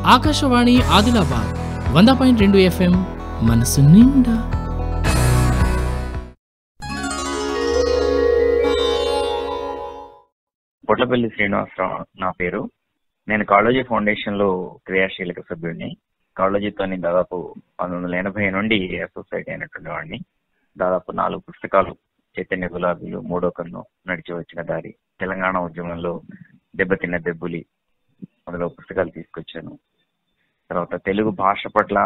ఆకాశవాణి ఆదిలాబాద్ వంద పాయింట్ రెండు ఎఫ్ఎం మనసు నిండా పొట్లపల్లి శ్రీనివాసరావు నా పేరు నేను కాళోజీ ఫౌండేషన్ లో క్రియాశీలక సభ్యుడిని కాళోజీతో దాదాపు పంతొమ్మిది వందల ఎనభై నుండి అసోసియేట్ అయినటువంటి వాడిని దాదాపు నాలుగు పుస్తకాలు చైతన్య గులాబీలు మూడో కన్ను నడిచి వచ్చిన దారి తెలంగాణ ఉద్యమంలో దెబ్బతిన్న దెబ్బులి మొదలగు పుస్తకాలు తీసుకొచ్చాను తర్వాత తెలుగు భాష పట్ల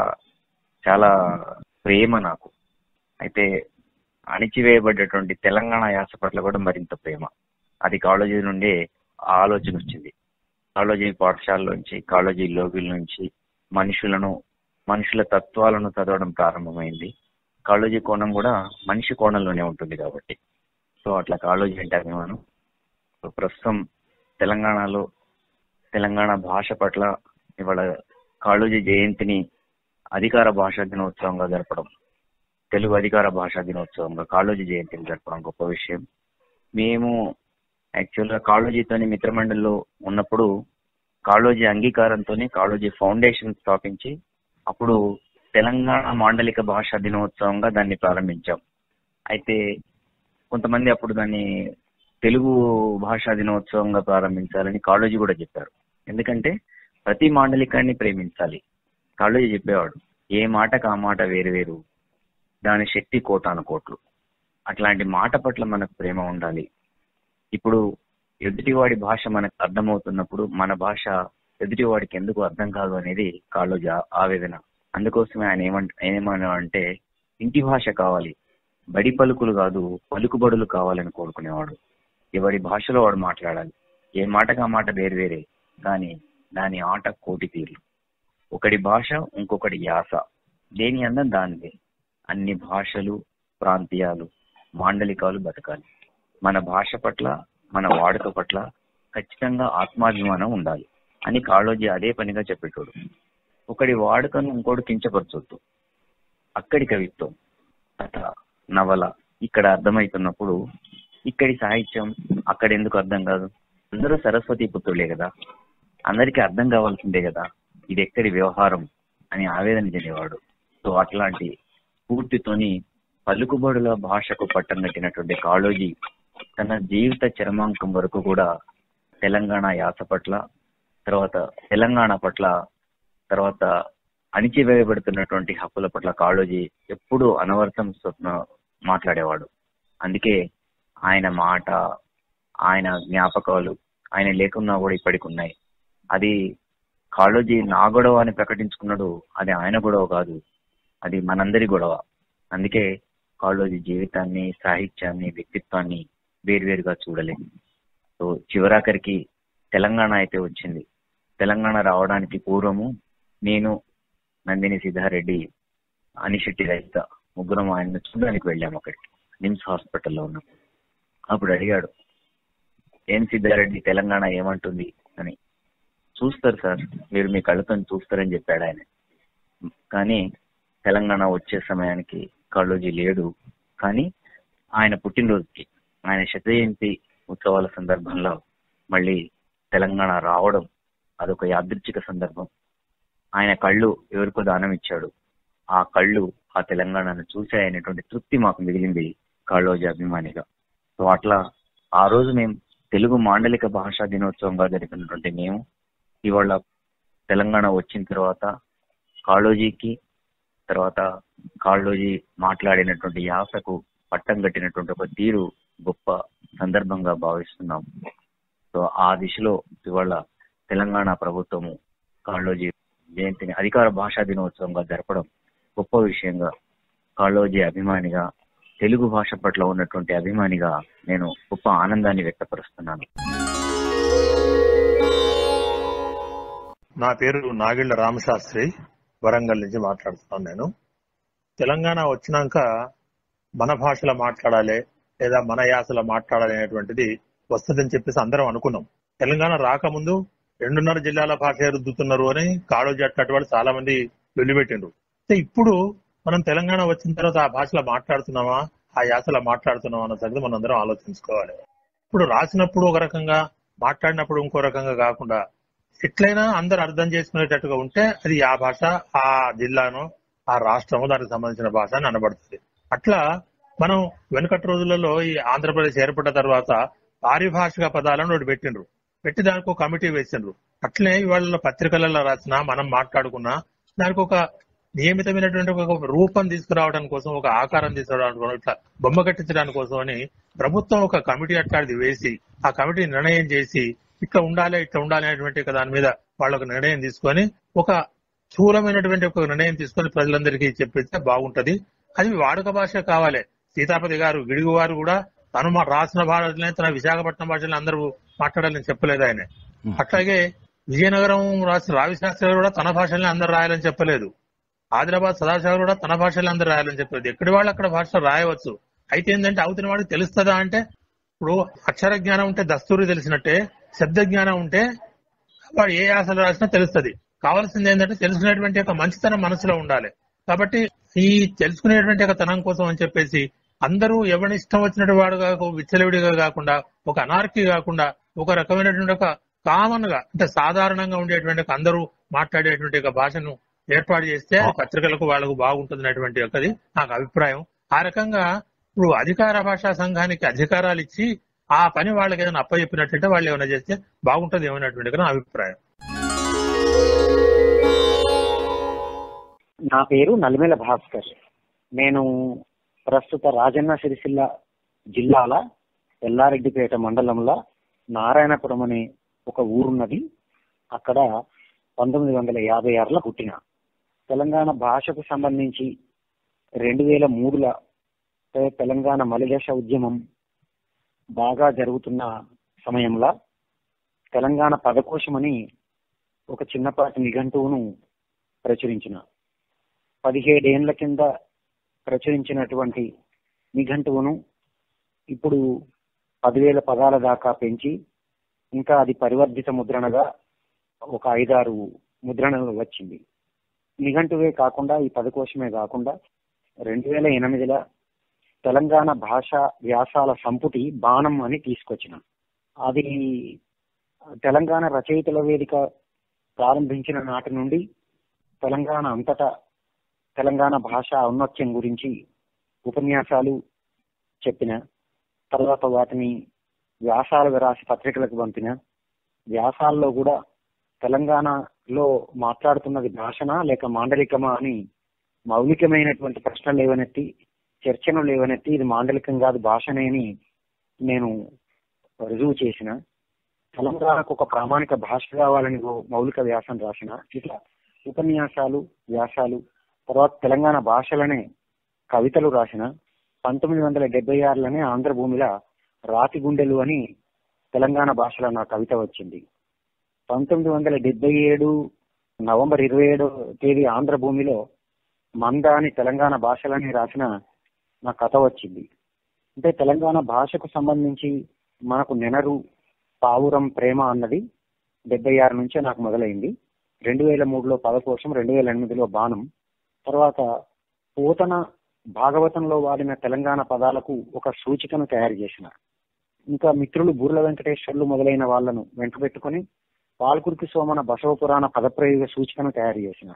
చాలా ప్రేమ నాకు అయితే అణిచివేయబడ్డటువంటి తెలంగాణ యాస పట్ల కూడా మరింత ప్రేమ అది కాలేజీ నుండే ఆ ఆలోచన వచ్చింది కాలేజీ పాఠశాలలోంచి కాలేజీ లోగుల నుంచి మనుషులను మనుషుల తత్వాలను చదవడం ప్రారంభమైంది కాలేజీ కోణం కూడా మనిషి కోణంలోనే ఉంటుంది కాబట్టి సో అట్లా కాలేజీ అంటే అభిమానం సో ప్రస్తుతం తెలంగాణలో తెలంగాణ భాష పట్ల ఇవాళ కాళోజీ జయంతిని అధికార భాషా దినోత్సవంగా జరపడం తెలుగు అధికార భాషా దినోత్సవంగా కాళోజీ జయంతిని జరపడం గొప్ప విషయం మేము యాక్చువల్ గా కాళోజీతోని మిత్రమండలిలో ఉన్నప్పుడు కాళోజీ అంగీకారంతోనే కాళోజీ ఫౌండేషన్ స్థాపించి అప్పుడు తెలంగాణ మాండలిక భాషా దినోత్సవంగా దాన్ని ప్రారంభించాం అయితే కొంతమంది అప్పుడు దాన్ని తెలుగు భాషా దినోత్సవంగా ప్రారంభించాలని కాళోజీ కూడా చెప్పారు ఎందుకంటే ప్రతి మాండలికాన్ని ప్రేమించాలి కాళోజీ చెప్పేవాడు ఏ మాటకు ఆ మాట వేరు వేరు దాని శక్తి కోటాను కోట్లు అట్లాంటి మాట పట్ల మనకు ప్రేమ ఉండాలి ఇప్పుడు ఎదుటివాడి భాష మనకు అర్థమవుతున్నప్పుడు మన భాష ఎదుటివాడికి ఎందుకు అర్థం కాదు అనేది కాళ్ళోజీ ఆ- ఆవేదన అందుకోసమే ఆయన ఏమంట ఏమన్నా అంటే ఇంటి భాష కావాలి బడి పలుకులు కాదు పలుకుబడులు కావాలని కోరుకునేవాడు ఎవరి భాషలో వాడు మాట్లాడాలి ఏ మాటకు ఆ మాట వేరు వేరే కానీ దాని ఆట కోటి తీర్లు ఒకటి భాష ఇంకొకటి యాస దేని అందం దానిదే అన్ని భాషలు ప్రాంతీయాలు మాండలికాలు బతకాలి మన భాష పట్ల మన వాడుక పట్ల ఖచ్చితంగా ఆత్మాభిమానం ఉండాలి అని కాళోజీ అదే పనిగా చెప్పేటోడు ఒకడి వాడుకను ఇంకోటి కించపరచొద్దు అక్కడి కవిత్వం కథ నవల ఇక్కడ అర్థమవుతున్నప్పుడు ఇక్కడి సాహిత్యం అక్కడ ఎందుకు అర్థం కాదు అందరూ సరస్వతి పుత్రులే కదా అందరికీ అర్థం కావాల్సిందే కదా ఇది ఎక్కడి వ్యవహారం అని ఆవేదన చెందేవాడు సో అట్లాంటి స్ఫూర్తితోని పలుకుబడుల భాషకు పట్టం కట్టినటువంటి కాళోజీ తన జీవిత చరమాంకం వరకు కూడా తెలంగాణ యాస పట్ల తర్వాత తెలంగాణ పట్ల తర్వాత అణిచివేయబడుతున్నటువంటి హక్కుల పట్ల కాళోజీ ఎప్పుడూ అనవరతం స్వప్న మాట్లాడేవాడు అందుకే ఆయన మాట ఆయన జ్ఞాపకాలు ఆయన లేకున్నా కూడా ఇప్పటికి ఉన్నాయి అది కాళోజీ నా గొడవ అని ప్రకటించుకున్నాడు అది ఆయన గొడవ కాదు అది మనందరి గొడవ అందుకే కాళోజీ జీవితాన్ని సాహిత్యాన్ని వ్యక్తిత్వాన్ని వేరువేరుగా చూడలేం సో చివరాఖరికి తెలంగాణ అయితే వచ్చింది తెలంగాణ రావడానికి పూర్వము నేను నందిని సిద్ధారెడ్డి అనిశెట్టి రైత ముగ్గురం ఆయన చూడడానికి వెళ్ళాము అక్కడికి నిమ్స్ హాస్పిటల్లో ఉన్నాం అప్పుడు అడిగాడు ఏం సిద్ధారెడ్డి తెలంగాణ ఏమంటుంది అని చూస్తారు సార్ మీరు మీ కళ్ళతో చూస్తారని చెప్పాడు ఆయన కానీ తెలంగాణ వచ్చే సమయానికి కాళోజీ లేడు కానీ ఆయన పుట్టినరోజుకి ఆయన శత జయంతి ఉత్సవాల సందర్భంలో మళ్ళీ తెలంగాణ రావడం అదొక యాదృచ్ఛిక సందర్భం ఆయన కళ్ళు ఎవరికో దానం ఇచ్చాడు ఆ కళ్ళు ఆ తెలంగాణను చూశాయనేటువంటి తృప్తి మాకు మిగిలింది కాళోజీ అభిమానిగా సో అట్లా ఆ రోజు మేము తెలుగు మాండలిక భాషా దినోత్సవంగా జరిపినటువంటి మేము ఇవాళ తెలంగాణ వచ్చిన తర్వాత కాళోజీకి తర్వాత కాళ్ళోజీ మాట్లాడినటువంటి యాసకు పట్టం కట్టినటువంటి ఒక తీరు గొప్ప సందర్భంగా భావిస్తున్నాం సో ఆ దిశలో ఇవాళ తెలంగాణ ప్రభుత్వము కాళ్ళోజీ జయంతిని అధికార భాషా దినోత్సవంగా జరపడం గొప్ప విషయంగా కాళ్ళోజీ అభిమానిగా తెలుగు భాష పట్ల ఉన్నటువంటి అభిమానిగా నేను గొప్ప ఆనందాన్ని వ్యక్తపరుస్తున్నాను నా పేరు నాగిళ్ల రామశాస్త్రి వరంగల్ నుంచి మాట్లాడుతున్నాను నేను తెలంగాణ వచ్చినాక మన భాషలో మాట్లాడాలి లేదా మన యాసలో మాట్లాడాలి అనేటువంటిది వస్తుందని చెప్పేసి అందరం అనుకున్నాం తెలంగాణ రాకముందు రెండున్నర జిల్లాల భాష రుద్దుతున్నారు అని కాళోజీ అట్లాంటి వాళ్ళు చాలా మంది వెళ్లిపెట్టిండ్రు అయితే ఇప్పుడు మనం తెలంగాణ వచ్చిన తర్వాత ఆ భాషలో మాట్లాడుతున్నామా ఆ యాసలో మాట్లాడుతున్నామా అన్న సంగతి మనం అందరం ఆలోచించుకోవాలి ఇప్పుడు రాసినప్పుడు ఒక రకంగా మాట్లాడినప్పుడు ఇంకో రకంగా కాకుండా ఎట్లయినా అందరు అర్థం చేసుకునేటట్టుగా ఉంటే అది ఆ భాష ఆ జిల్లాను ఆ రాష్ట్రము దానికి సంబంధించిన భాష అని అనబడుతుంది అట్లా మనం వెనుకటి రోజులలో ఈ ఆంధ్రప్రదేశ్ ఏర్పడ్డ తర్వాత పారిభాషిక పదాలను ఒకటి పెట్టిండ్రు పెట్టి దానికి ఒక కమిటీ వేసిండ్రు అట్లనే ఇవాళ పత్రికలలో రాసిన మనం మాట్లాడుకున్నా దానికి ఒక నియమితమైనటువంటి ఒక రూపం తీసుకురావడానికి కోసం ఒక ఆకారం తీసుకురావడానికి కోసం, ఇట్లా బొమ్మ కట్టించడానికి కోసం అని ప్రభుత్వం ఒక కమిటీ అట్లాంటిది వేసి ఆ కమిటీ నిర్ణయం చేసి ఇట్లా ఉండాలి ఇట్లా ఉండాలి అనేటువంటి ఒక దాని మీద వాళ్ళొక నిర్ణయం తీసుకొని ఒక స్థూలమైనటువంటి ఒక నిర్ణయం తీసుకొని ప్రజలందరికీ చెప్పిస్తే బాగుంటది అది వాడుక భాష కావాలి సీతాపతి గారు గిడుగు వారు కూడా తను మా రాసిన భాషలనే తన విశాఖపట్నం భాషలో అందరూ మాట్లాడాలని చెప్పలేదు ఆయన అట్లాగే విజయనగరం రాసిన రావిశాస్త్రి గారు కూడా తన భాషల్ని అందరు రాయాలని చెప్పలేదు ఆదిలాబాద్ సదాశివ కూడా తన భాషలో అందరు రాయాలని చెప్పలేదు ఎక్కడి వాళ్ళు అక్కడ భాష రాయవచ్చు అయితే ఏంటంటే అవతల వాడికి తెలుస్తుందా అంటే ఇప్పుడు అక్షర జ్ఞానం ఉంటే దస్తూరి తెలిసినట్టే శబ్ద జ్ఞానం ఉంటే వాడు ఏ యాసలు రాసినా తెలుస్తుంది కావాల్సింది ఏంటంటే తెలుసుకునేటువంటి ఒక మంచితనం మనసులో ఉండాలి కాబట్టి ఈ తెలుసుకునేటువంటి ఒక తనం కోసం అని చెప్పేసి అందరూ ఎవరి ఇష్టం వచ్చినట్టు వాడుగా విచ్చలవిడిగా కాకుండా ఒక అనార్కీ కాకుండా ఒక రకమైనటువంటి ఒక కామన్ గా అంటే సాధారణంగా ఉండేటువంటి ఒక అందరూ మాట్లాడేటువంటి ఒక భాషను ఏర్పాటు చేస్తే అది పత్రికలకు వాళ్ళకు బాగుంటుంది ఒకది నాకు అభిప్రాయం ఆ రకంగా ఇప్పుడు అధికార భాషా సంఘానికి అధికారాలు ఇచ్చి ఆ పని వాళ్ళకి ఏదైనా అప్పచెప్పినట్టుంటే వాళ్ళు ఏమైనా చేస్తే బాగుంటుంది ఏమైనటువంటి నా అభిప్రాయం నా పేరు నలిమేల భాస్కర్ నేను ప్రస్తుత రాజన్న సిరిసిల్ల జిల్లాల ఎల్లారెడ్డిపేట మండలంలో నారాయణపురం అనే ఒక ఊరున్నది అక్కడ పంతొమ్మిది వందల యాభై ఆరులో పుట్టిన తెలంగాణ భాషకు సంబంధించి రెండు వేల మూడులో తెలంగాణ మలిదశ ఉద్యమం బాగా జరుగుతున్న సమయంలో తెలంగాణ పదకోశమని ఒక చిన్నపాటి నిఘంటువును ప్రచురించిన పదిహేడేండ్ల కింద ప్రచురించినటువంటి నిఘంటువును ఇప్పుడు పదివేల పదాల దాకా పెంచి ఇంకా అది పరివర్ధిత ముద్రణగా ఒక ఐదారు ముద్రణలు వచ్చింది నిఘంటువే కాకుండా ఈ పదకోశమే కాకుండా రెండు వేల ఎనిమిదిలో తెలంగాణ భాష వ్యాసాల సంపుటి బాణం అని తీసుకొచ్చిన అది తెలంగాణ రచయితల వేదిక ప్రారంభించిన నాటి నుండి తెలంగాణ అంతటా తెలంగాణ భాష ఔన్నత్యం గురించి ఉపన్యాసాలు చెప్పిన తర్వాత వాటిని వ్యాసాలు రాసి పత్రికలకు పంపిన వ్యాసాల్లో కూడా తెలంగాణలో మాట్లాడుతున్నది భాషనా లేక మాండలికమా అని మౌలికమైనటువంటి ప్రశ్నలు లేవనెత్తి చర్చను లేవనెత్తి ఇది మాండలికం కాదు భాషనే అని నేను రుజువు చేసిన తెలంగాణకు ఒక ప్రామాణిక భాష కావాలని ఓ మౌలిక వ్యాసం రాసిన ఇట్లా ఉపన్యాసాలు వ్యాసాలు తర్వాత తెలంగాణ భాషలనే కవితలు రాసిన పంతొమ్మిది వందల డెబ్బై ఆరులోనే ఆంధ్రభూమిలో రాతి గుండెలు అని తెలంగాణ భాషలో నా కవిత వచ్చింది పంతొమ్మిది వందల డెబ్బై ఏడు నవంబర్ ఇరవై ఏడో తేదీ ఆంధ్రభూమిలో మంద అని తెలంగాణ భాషలని రాసిన నా కథ వచ్చింది అంటే తెలంగాణ భాషకు సంబంధించి మనకు నెనరు పావురం ప్రేమ అన్నది డెబ్బై ఆరు నుంచే నాకు మొదలైంది రెండు వేల మూడులో పదకోశం రెండు వేల ఎనిమిదిలో బాణం తర్వాత పోతన భాగవతంలో వాడిన తెలంగాణ పదాలకు ఒక సూచికను తయారు చేసిన ఇంకా మిత్రులు బూర్ల వెంకటేశ్వర్లు మొదలైన వాళ్లను వెంట పెట్టుకుని పాల్కురికి సోమన బసవ పురాణ పదప్రయోగ సూచికను తయారు చేసిన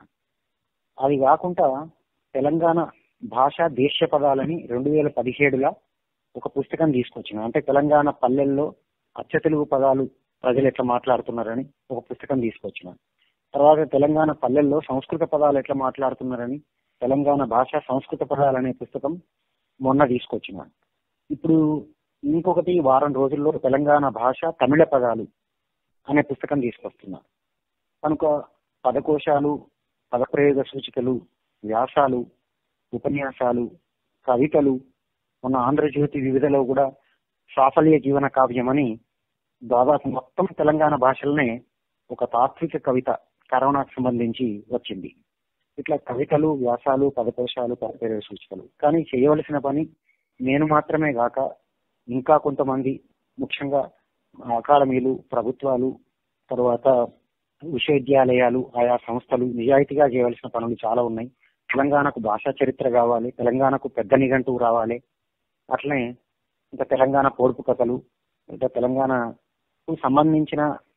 అది కాకుండా తెలంగాణ భాష దేశ పదాలని రెండు వేల పదిహేడులో ఒక పుస్తకం తీసుకొచ్చిన అంటే తెలంగాణ పల్లెల్లో అచ్చ తెలుగు పదాలు ప్రజలు ఎట్లా మాట్లాడుతున్నారని ఒక పుస్తకం తీసుకొచ్చిన తర్వాత తెలంగాణ పల్లెల్లో సంస్కృత పదాలు ఎట్లా మాట్లాడుతున్నారని తెలంగాణ భాష సంస్కృత పదాలు అనే పుస్తకం మొన్న తీసుకొచ్చిన ఇప్పుడు ఇంకొకటి వారం రోజుల్లో తెలంగాణ భాష తమిళ పదాలు అనే పుస్తకం తీసుకొస్తున్నా కనుక పదకోశాలు పదప్రయోగ సూచికలు వ్యాసాలు ఉపన్యాసాలు కవితలు మన ఆంధ్రజ్యోతి వివిధలో కూడా సాఫల్య జీవన కావ్యం అని దాదాపు మొత్తం తెలంగాణ భాషలనే ఒక తాత్విక కవిత కరోనాకు సంబంధించి వచ్చింది ఇట్లా కవితలు వ్యాసాలు పదకోశాలు పదప్రయోగ సూచికలు కానీ చేయవలసిన పని నేను మాత్రమే కాక ఇంకా కొంతమంది ముఖ్యంగా అకాడమీలు ప్రభుత్వాలు తర్వాత విశ్వవిద్యాలయాలు ఆయా సంస్థలు నిజాయితీగా చేయవలసిన పనులు చాలా ఉన్నాయి తెలంగాణకు భాషా చరిత్ర కావాలి తెలంగాణకు పెద్ద నిఘంటువు రావాలి అట్లనే ఇంకా తెలంగాణ పోడుపు కథలు ఇంకా తెలంగాణకు సంబంధించిన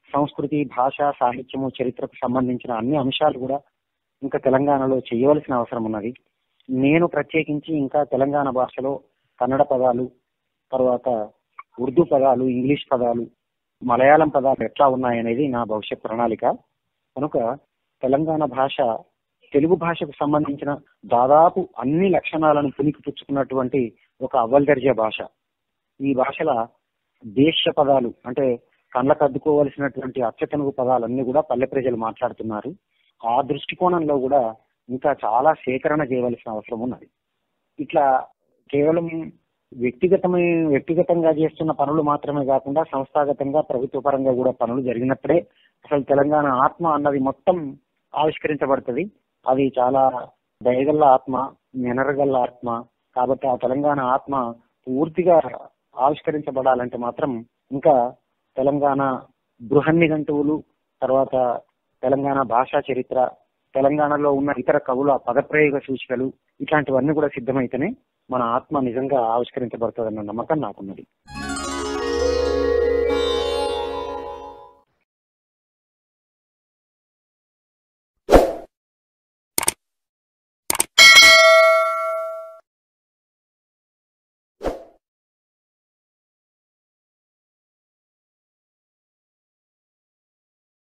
సంస్కృతి భాష సాహిత్యము చరిత్రకు సంబంధించిన అన్ని అంశాలు కూడా ఇంకా తెలంగాణలో చేయవలసిన అవసరం ఉన్నది నేను ప్రత్యేకించి ఇంకా తెలంగాణ భాషలో కన్నడ పదాలు తర్వాత ఉర్దూ పదాలు ఇంగ్లీష్ పదాలు మలయాళం పదాలు ఎట్లా ఉన్నాయనేది నా భవిష్యత్ ప్రణాళిక కనుక తెలంగాణ భాష తెలుగు భాషకు సంబంధించిన దాదాపు అన్ని లక్షణాలను పుణికిపుచ్చుకున్నటువంటి ఒక అవ్వల్దర్జే భాష ఈ భాషల దేశ పదాలు అంటే కళ్ళకు అద్దుకోవలసినటువంటి అచ్చతనుగు పదాలన్నీ కూడా పల్లె ప్రజలు మాట్లాడుతున్నారు ఆ దృష్టికోణంలో కూడా ఇంకా చాలా సేకరణ చేయవలసిన అవసరం ఉన్నది ఇట్లా కేవలం వ్యక్తిగతమై వ్యక్తిగతంగా చేస్తున్న పనులు మాత్రమే కాకుండా సంస్థాగతంగా ప్రభుత్వ పరంగా కూడా పనులు జరిగినప్పుడే అసలు తెలంగాణ ఆత్మ అన్నది మొత్తం ఆవిష్కరించబడుతుంది అది చాలా దయగల్ల ఆత్మ నెనరగల్ల ఆత్మ కాబట్టి ఆ తెలంగాణ ఆత్మ పూర్తిగా ఆవిష్కరించబడాలంటే మాత్రం ఇంకా తెలంగాణ బృహన్ని గంటువులు తర్వాత తెలంగాణ భాషా చరిత్ర తెలంగాణలో ఉన్న ఇతర కవుల పదప్రయోగ సూచికలు ఇట్లాంటివన్నీ కూడా సిద్ధమైతేనే మన ఆత్మ నిజంగా ఆవిష్కరించబడుతుందన్న నమ్మకం నాకున్నది